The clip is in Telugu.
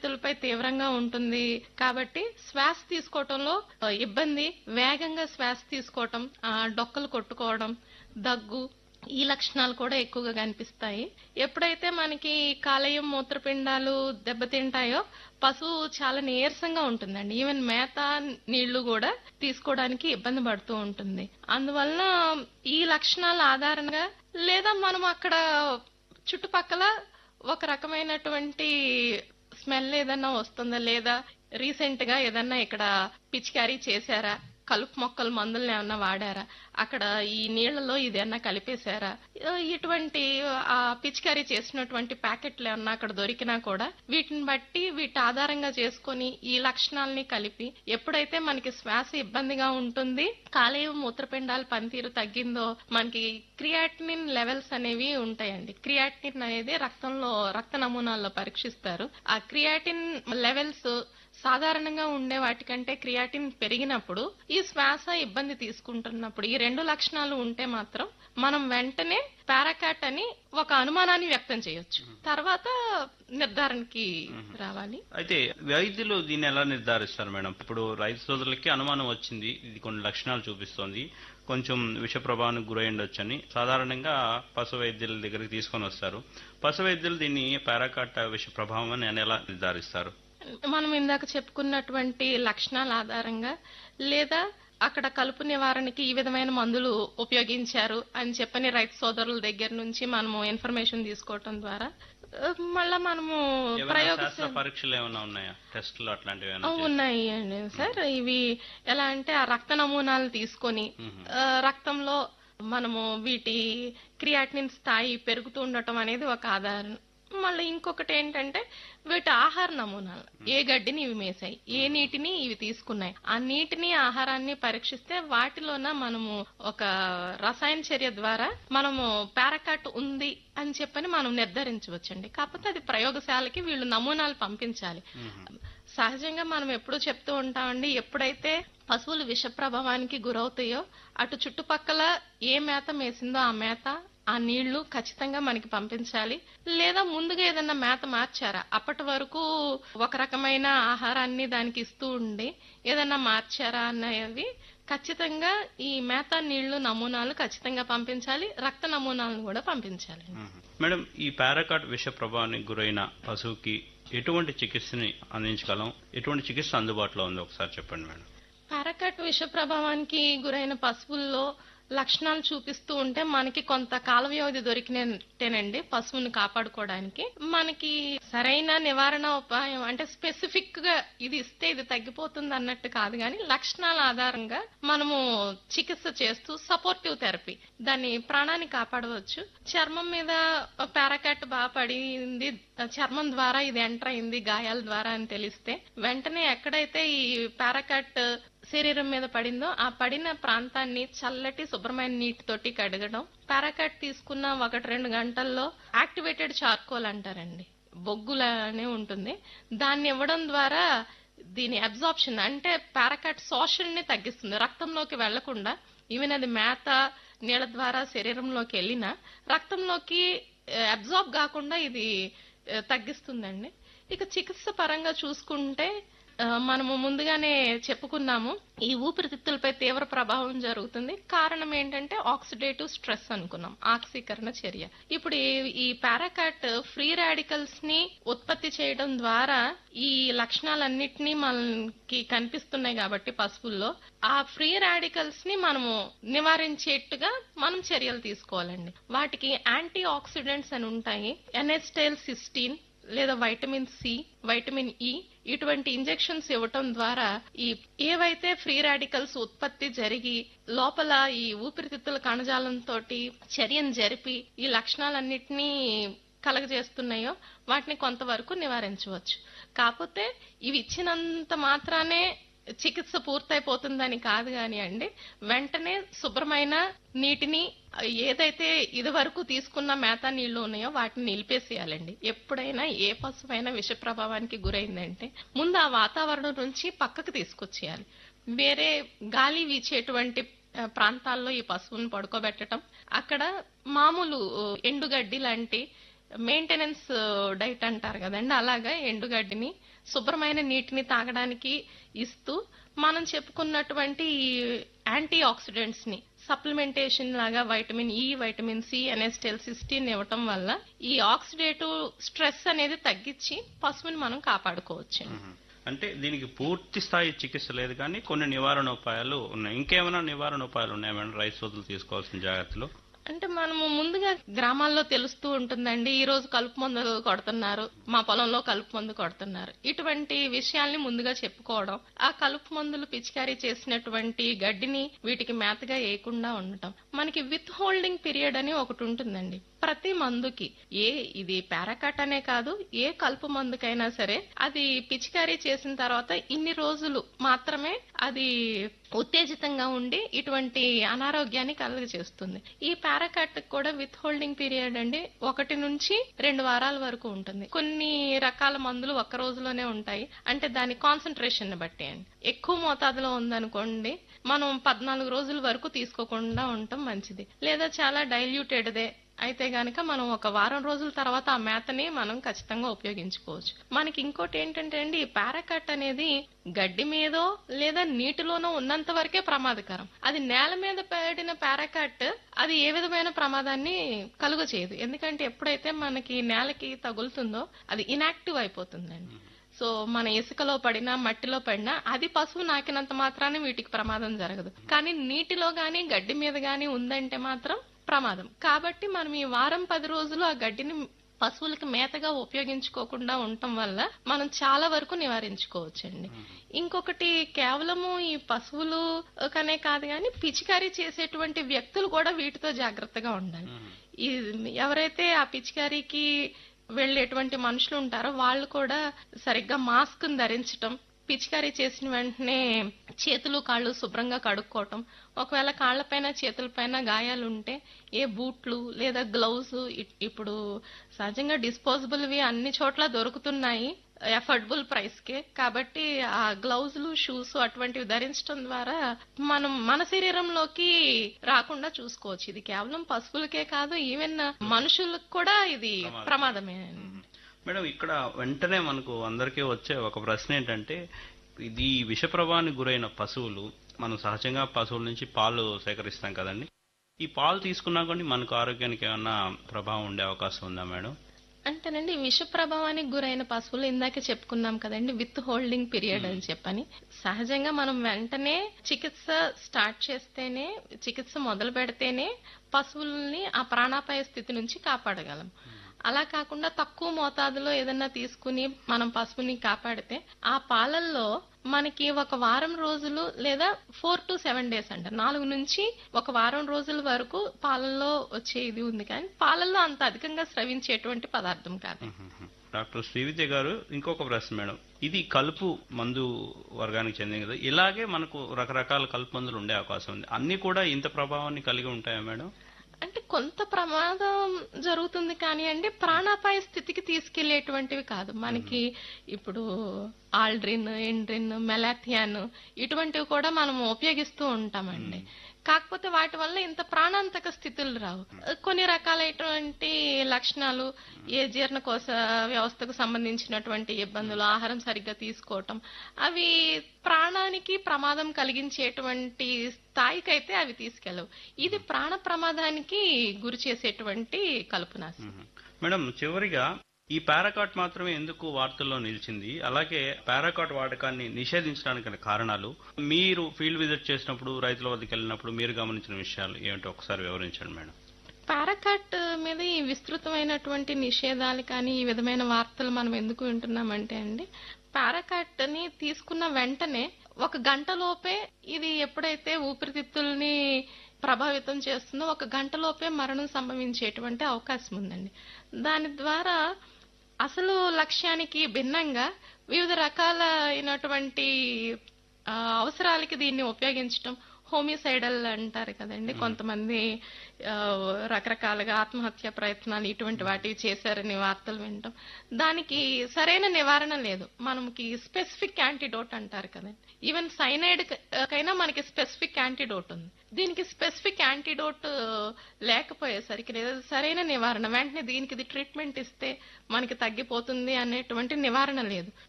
ఊపిరితిత్తులపై తీవ్రంగా ఉంటుంది కాబట్టి శ్వాస తీసుకోవటంలో ఆ, ఇబ్బంది వేగంగా శ్వాస తీసుకోవటం ఆ, డొక్కలు కొట్టుకోవడం దగ్గు ఈ లక్షణాలు కూడా ఎక్కువగా కనిపిస్తాయి ఎప్పుడైతే మనకి కాలేయం మూత్రపిండాలు దెబ్బతింటాయో పశువు చాలా నీరసంగా ఉంటుందండి ఈవెన్ మేత నీళ్లు కూడా తీసుకోవడానికి ఇబ్బంది పడుతూ ఉంటుంది అందువలన ఈ లక్షణాల ఆధారంగా లేదా మనం అక్కడ చుట్టుపక్కల ఒక రకమైనటువంటి స్మెల్ ఏదన్నా వస్తుందా లేదా రీసెంట్ గా ఏదన్నా ఇక్కడ పిచికారీ చేశారా కలుపు మొక్కల మందులను ఏమన్నా వాడారా అక్కడ ఈ నీళ్లలో ఇదేమన్నా కలిపేశారా ఆ, ఇటువంటి ఆ పిచికారీ చేసినటువంటి ప్యాకెట్లు ఏమన్నా అక్కడ దొరికినా కూడా వీటిని బట్టి వీటి ఆధారంగా చేసుకొని ఈ లక్షణాలని కలిపి ఎప్పుడైతే మనకి శ్వాస ఇబ్బందిగా ఉంటుంది కాలేయం మూత్రపిండాల పనితీరు తగ్గిందో మనకి క్రియాటినిన్ లెవెల్స్ అనేవి ఉంటాయండి క్రియాటినిన్ అనేది రక్తంలో రక్త నమూనాల్లో పరీక్షిస్తారు ఆ క్రియాటిన్ లెవెల్స్ సాధారణంగా ఉండే వాటికంటే క్రియాటిన్ పెరిగినప్పుడు ఈ శ్వాస ఇబ్బంది తీసుకుంటున్నప్పుడు ఈ రెండు లక్షణాలు ఉంటే మాత్రం మనం వెంటనే పారాకాట్ అని ఒక అనుమానాన్ని వ్యక్తం చేయొచ్చు తర్వాత నిర్ధారణకి రావాలి అయితే వైద్యులు దీన్ని ఎలా నిర్ధారిస్తారు మేడం ఇప్పుడు రైతు సోదరులకి అనుమానం వచ్చింది ఇది కొన్ని లక్షణాలు చూపిస్తోంది కొంచెం విష ప్రభావానికి గురై ఉండొచ్చని సాధారణంగా పశు వైద్యుల దగ్గరికి తీసుకొని వస్తారు పశు వైద్యులు దీన్ని పారాకాట్ విష ప్రభావం అని ఎలా నిర్ధారిస్తారు మనం ఇందాక చెప్పుకున్నటువంటి లక్షణాల ఆధారంగా లేదా అక్కడ కలుపు నివారణకి ఈ విధమైన మందులు ఉపయోగించారు అని చెప్పని రైతు సోదరుల దగ్గర నుంచి మనము ఇన్ఫర్మేషన్ తీసుకోవటం ద్వారా ఆ, మళ్ళా మనము ఏమైనా ప్రయోగ శాస్త్ర పరీక్షలు ఏమైనా ఉన్నాయా టెస్టులు అట్లాంటివి ఏమైనా ఆ, ఉన్నాయి అండి సార్ ఇవి ఎలా అంటే ఆ రక్త నమూనాలు తీసుకొని ఆ, రక్తంలో మనము వీటి క్రియాటినిన్ స్థాయి పెరుగుతూ ఉండటం అనేది ఒక ఆధారం మళ్ళీ ఇంకొకటి ఏంటంటే వీటి ఆహార నమూనాలు ఏ గడ్డిని ఇవి మేసాయి ఏ నీటిని ఇవి తీసుకున్నాయి ఆ నీటిని ఆహారాన్ని పరీక్షిస్తే వాటిలోన మనము ఒక రసాయన చర్య ద్వారా మనము పారాకాట్ ఉంది అని చెప్పని మనం నిర్ధారించవచ్చండి కాకపోతే అది ప్రయోగశాలకి వీళ్ళు నమూనాలు పంపించాలి సహజంగా మనం ఎప్పుడూ చెప్తూ ఉంటామండి ఎప్పుడైతే పశువులు విష ప్రభావానికి గురవుతాయో అటు చుట్టుపక్కల ఏ మేత మేసిందో ఆ మేత ఆ నీళ్లు ఖచ్చితంగా మనకి పంపించాలి లేదా ముందుగా ఏదన్నా మేత మార్చారా అప్పటి వరకు ఒక రకమైన ఆహారాన్ని దానికి ఇస్తూ ఉండి ఏదన్నా మార్చారా అన్నవి ఖచ్చితంగా ఈ మేత నీళ్లు నమూనాలు ఖచ్చితంగా పంపించాలి రక్త నమూనాలను కూడా పంపించాలి మేడం ఈ పారాకాట్ విష ప్రభావానికి గురైన పశువుకి ఎటువంటి చికిత్సని అందించగలం ఎటువంటి చికిత్స అందుబాటులో ఉంది ఒకసారి చెప్పండి మేడం పారాకాట్ విష ప్రభావానికి గురైన పశువుల్లో లక్షణాలు చూపిస్తూ ఉంటే మనకి కొంత కాల వ్యవధి దొరికినట్టేనండి పశువుని కాపాడుకోవడానికి మనకి సరైన నివారణ ఉపాయం అంటే స్పెసిఫిక్ గా ఇది ఇస్తే ఇది తగ్గిపోతుంది అన్నట్టు కాదు కానీ లక్షణాల ఆధారంగా మనము చికిత్స చేస్తూ సపోర్టివ్ థెరపీ దాన్ని ప్రాణాన్ని కాపాడవచ్చు చర్మం మీద పారాకాట్ బాగా పడింది చర్మం ద్వారా ఇది ఎంటర్ అయింది గాయాల ద్వారా అని తెలిస్తే వెంటనే ఎక్కడైతే ఈ పారాకాట్ శరీరం మీద పడిందో ఆ పడిన ప్రాంతాన్ని చల్లటి శుభ్రమైన నీటితోటి కడగడం పారాకాట్ తీసుకున్న ఒకటి రెండు గంటల్లో యాక్టివేటెడ్ చార్కోల్ అంటారండి బొగ్గులనే ఉంటుంది దాన్ని ఇవ్వడం ద్వారా దీని అబ్జార్ప్షన్ అంటే పారాకాట్ శోషణ ని తగ్గిస్తుంది రక్తంలోకి వెళ్లకుండా ఈవెన్ అది మేత నీళ్ళ ద్వారా శరీరంలోకి వెళ్ళినా రక్తంలోకి అబ్జార్బ్ కాకుండా ఇది ఆ, తగ్గిస్తుందండి ఇక చికిత్స పరంగా చూసుకుంటే ఆ, మనము ముందుగానే చెప్పుకున్నాము ఈ ఊపిరితిత్తులపై తీవ్ర ప్రభావం జరుగుతుంది కారణం ఏంటంటే ఆక్సిడేటివ్ స్ట్రెస్ అనుకున్నాం ఆక్సీకరణ చర్య ఇప్పుడు ఈ- ఈ పారాకాట్ ఫ్రీ రాడికల్స్ ని ఉత్పత్తి చేయడం ద్వారా ఈ లక్షణాలన్నిటినీ మనకి కనిపిస్తున్నాయి కాబట్టి పశువుల్లో ఆ ఫ్రీ రాడికల్స్ ని మనము నివారించేట్టుగా మనం చర్యలు తీసుకోవాలండి వాటికి యాంటీ ఆక్సిడెంట్స్ అని ఉంటాయి ఎనెస్టైల్ సిస్టీన్ లేదా వైటమిన్ సి వైటమిన్ ఇ ఇటువంటి ఇంజెక్షన్స్ ఇవ్వటం ద్వారా ఈ ఏవైతే ఫ్రీ రాడికల్స్ ఉత్పత్తి జరిగి లోపల ఈ ఊపిరితిత్తుల కణజాలంతో చర్యను జరిపి ఈ లక్షణాలన్నిటినీ కలగజేస్తున్నాయో వాటిని కొంతవరకు నివారించవచ్చు కాకపోతే ఇవి ఇచ్చినంత మాత్రానే చికిత్స పూర్తయిపోతుందని కాదు కాని అండి వెంటనే శుభ్రమైన నీటిని ఏదైతే ఇది వరకు తీసుకున్న మేత నీళ్లు ఉన్నాయో వాటిని నిలిపేసేయాలండి ఎప్పుడైనా ఏ పశువైనా విష ప్రభావానికి గురైందంటే ముందు ఆ వాతావరణం నుంచి పక్కకు తీసుకొచ్చేయాలి వేరే గాలి వీచేటువంటి ఆ, ప్రాంతాల్లో ఈ పశువుని పడుకోబెట్టడం అక్కడ మామూలు ఆ, ఎండుగడ్డి లాంటి మెయింటెనెన్స్ డైట్ అంటారు కదండి అలాగా ఎండుగడ్డిని శుభ్రమైన నీటిని తాగడానికి ఇస్తూ మనం చెప్పుకున్నటువంటి యాంటీ ఆక్సిడెంట్స్ ని సప్లిమెంటేషన్ లాగా vitamin E vitamin C N acetyl cysteine ఇవ్వటం వల్ల ఈ ఆక్సిడేటివ్ స్ట్రెస్ అనేది తగ్గించి పశువుని మనం కాపాడుకోవచ్చు మ్మ్. అంటే దీనికి పూర్తి స్థాయి చికిత్స లేదు కానీ కొన్ని నివారణ ఉపాయాలు ఉన్నాయి ఇంకేమైనా నివారణ ఉపాయాలు ఉన్నాయా మేడం రైతు సోదరులు తీసుకోవాల్సిన జాగ్రత్తలు అంటే మనము ముందుగా గ్రామాల్లో తెలుస్తూ ఉంటుందండి ఈ రోజు కలుపు మందు కొడుతున్నారు మా పొలంలో కలుపు మందు కొడుతున్నారు ఇటువంటి విషయాల్ని ముందుగా చెప్పుకోవడం ఆ కలుపు మందులు పిచికారీ చేసినటువంటి గడ్డిని వీటికి మేతగా వేయకుండా ఉండటం మనకి విత్ హోల్డింగ్ పీరియడ్ అని ఒకటి ఉంటుందండి ప్రతి మందుకి ఏ ఇది పారాకాట్ అనే కాదు ఏ కలుపు మందుకైనా సరే అది పిచికారీ చేసిన తర్వాత ఇన్ని రోజులు మాత్రమే అది ఉత్తేజితంగా ఉండి ఇటువంటి అనారోగ్యాన్ని కలుగ చేస్తుంది ఈ పారాకాట్ కూడా విత్ హోల్డింగ్ పీరియడ్ అండి ఒకటి నుంచి రెండు వారాల వరకు ఉంటుంది కొన్ని రకాల మందులు ఒక్క రోజులోనే ఉంటాయి అంటే దాని కాన్సన్ట్రేషన్ బట్టి అండి ఎక్కువ మోతాదులో ఉందనుకోండి మనం పద్నాలుగు రోజుల వరకు తీసుకోకుండా ఉండటం మంచిది లేదా చాలా డైల్యూటెడ్దే అయితే గనక మనం ఒక వారం రోజుల తర్వాత ఆ మేతని మనం ఖచ్చితంగా ఉపయోగించుకోవచ్చు మనకి ఇంకోటి ఏంటంటే అండి ఈ పారాకట్ అనేది గడ్డి మీదో లేదా నీటిలోనో ఉన్నంత వరకే ప్రమాదకరం అది నేల మీద పడిన పారాకట్ అది ఏ విధమైన ప్రమాదాన్ని కలుగ చేయదు ఎందుకంటే ఎప్పుడైతే మనకి నేలకి తగులుతుందో అది ఇనాక్టివ్ అయిపోతుందండి సో మన ఇసుకలో పడినా మట్టిలో పడినా అది పశువు నాకినంత మాత్రాన్ని వీటికి ప్రమాదం జరగదు కానీ నీటిలో గాని గడ్డి మీద గాని ఉందంటే మాత్రం ప్రమాదం కాబట్టి మనం ఈ వారం పది రోజులు ఆ గడ్డిని పశువులకి మేతగా ఉపయోగించుకోకుండా ఉండటం వల్ల మనం చాలా వరకు నివారించుకోవచ్చండి ఇంకొకటి కేవలము ఈ పశువులు కనే కాదు కానీ పిచికారీ చేసేటువంటి వ్యక్తులు కూడా వీటితో జాగ్రత్తగా ఉండాలి ఈ ఎవరైతే ఆ పిచికారీకి వెళ్ళేటువంటి మనుషులు ఉంటారో వాళ్ళు కూడా సరిగ్గా మాస్క్ ధరించటం పిచికారీ చేసిన వెంటనే చేతులు కాళ్ళు శుభ్రంగా కడుక్కోవటం ఒకవేళ కాళ్ళపైన చేతులపైన గాయాలు ఉంటే ఏ బూట్లు లేదా గ్లౌస్ ఇప్పుడు సహజంగా డిస్పోజబుల్వి అన్ని చోట్ల దొరుకుతున్నాయి ఎఫర్డబుల్ ప్రైస్ కే కాబట్టి ఆ గ్లౌజులు షూస్ అటువంటివి ధరించడం ద్వారా మనం మన శరీరంలోకి రాకుండా చూసుకోవచ్చు ఇది కేవలం పశువులకే కాదు ఈవెన్ మనుషులకు కూడా ఇది ప్రమాదమే మేడం ఇక్కడ వెంటనే మనకు అందరికీ వచ్చే ఒక ప్రశ్న ఏంటంటే ఇది విష ప్రభావానికి గురైన పశువులు మనం సహజంగా పశువుల నుంచి పాలు సేకరిస్తాం కదండి ఈ పాలు తీసుకున్నా కానీ మనకు ఆరోగ్యానికి ఏమన్నా ప్రభావం ఉండే అవకాశం ఉందా మేడం అంటేనండి విష ప్రభావానికి గురైన పశువులు ఇందాక చెప్పుకున్నాం కదండి విత్ హోల్డింగ్ పీరియడ్ అని చెప్పని సహజంగా మనం వెంటనే చికిత్స స్టార్ట్ చేస్తేనే చికిత్స మొదలు పెడితేనే పశువుల్ని ఆ ప్రాణాపాయ స్థితి నుంచి కాపాడగలం అలా కాకుండా తక్కువ మోతాదులో ఏదన్నా తీసుకుని మనం పశువుని కాపాడితే ఆ పాలల్లో మనకి ఒక వారం రోజులు లేదా ఫోర్ టు సెవెన్ డేస్ అంట నాలుగు నుంచి ఒక వారం రోజుల వరకు పాలల్లో వచ్చే ఇది ఉంది కానీ పాలల్లో అంత అధికంగా స్రవించేటువంటి పదార్థం కాదు డాక్టర్ శ్రీవిద్య గారు ఇంకొక ప్రశ్న మేడం ఇది కలుపు మందు వర్గానికి చెందింది కదా ఇలాగే మనకు రకరకాల కలుపు మందులు ఉండే అవకాశం ఉంది అన్ని కూడా ఇంత ప్రభావాన్ని కలిగి ఉంటాయా మేడం అంటే కొంత ప్రమాదం జరుగుతుంది కానీ అండి ప్రాణాపాయ స్థితికి తీసుకెళ్లేటువంటివి కాదు మనకి ఇప్పుడు ఆల్డ్రిన్ ఎండ్రిన్ మెలాథియాన్ ఇటువంటివి కూడా మనం ఉపయోగిస్తూ ఉంటామండి కాకపోతే వాటి వల్ల ఇంత ప్రాణాంతక స్థితులు రావు కొన్ని రకాలైనటువంటి లక్షణాలు ఏ జీర్ణకోశ వ్యవస్థకు సంబంధించినటువంటి ఇబ్బందులు ఆహారం సరిగ్గా తీసుకోవటం అవి ప్రాణానికి ప్రమాదం కలిగించేటువంటి స్థాయికైతే అవి తీసుకెళ్ళవు ఇది ప్రాణ ప్రమాదానికి గురి చేసేటువంటి కలుపునాశం మ్మ్. మేడం చివరిగా ఈ పారాకాట్ మాత్రమే ఎందుకు వార్తల్లో నిలిచింది అలాగే పారాకాట్ వాడకాన్ని నిషేధించడానికి గల కారణాలు మీరు ఫీల్డ్ విజిట్ చేసినప్పుడు రైతుల వద్దకు వెళ్ళినప్పుడు మీరు గమనించిన విషయాలు ఏమిటో ఒకసారి వివరించండి మేడం పారాకాట్ మీద ఈ విస్తృతమైనటువంటి నిషేధాలు కానీ ఈ విధమైన వార్తలు మనం ఎందుకు వింటున్నామంటే అండి పారాకాట్ ని తీసుకున్న వెంటనే ఒక గంట లోపే ఇది ఎప్పుడైతే ఊపిరితిత్తుల్ని ప్రభావితం చేస్తుందో ఒక గంట లోపే మరణం సంభవించేటువంటి అవకాశం ఉందండి దాని ద్వారా అసలు లక్ష్యానికి భిన్నంగా వివిధ రకాల అయినటువంటి ఆ, అవసరాలకి దీన్ని ఉపయోగించటం హోమిసైడల్ అంటారు కదండి కొంతమంది ఆ, రకరకాలుగా ఆత్మహత్య ప్రయత్నాలు ఇటువంటి వాటివి చేశారని వార్తలు వింటాం దానికి సరైన నివారణ లేదు మనకి స్పెసిఫిక్ యాంటీడోట్ అంటారు కదండి ఈవెన్ సైనైడ్ కైనా మనకి స్పెసిఫిక్ యాంటీడోట్ ఉంది దీనికి స్పెసిఫిక్ యాంటీడోట్ లేకపోయేసరికి లేదా సరైన నివారణ వెంటనే దీనికి ఇది ట్రీట్మెంట్ ఇస్తే మనకి తగ్గిపోతుంది అనేటువంటి నివారణ లేదు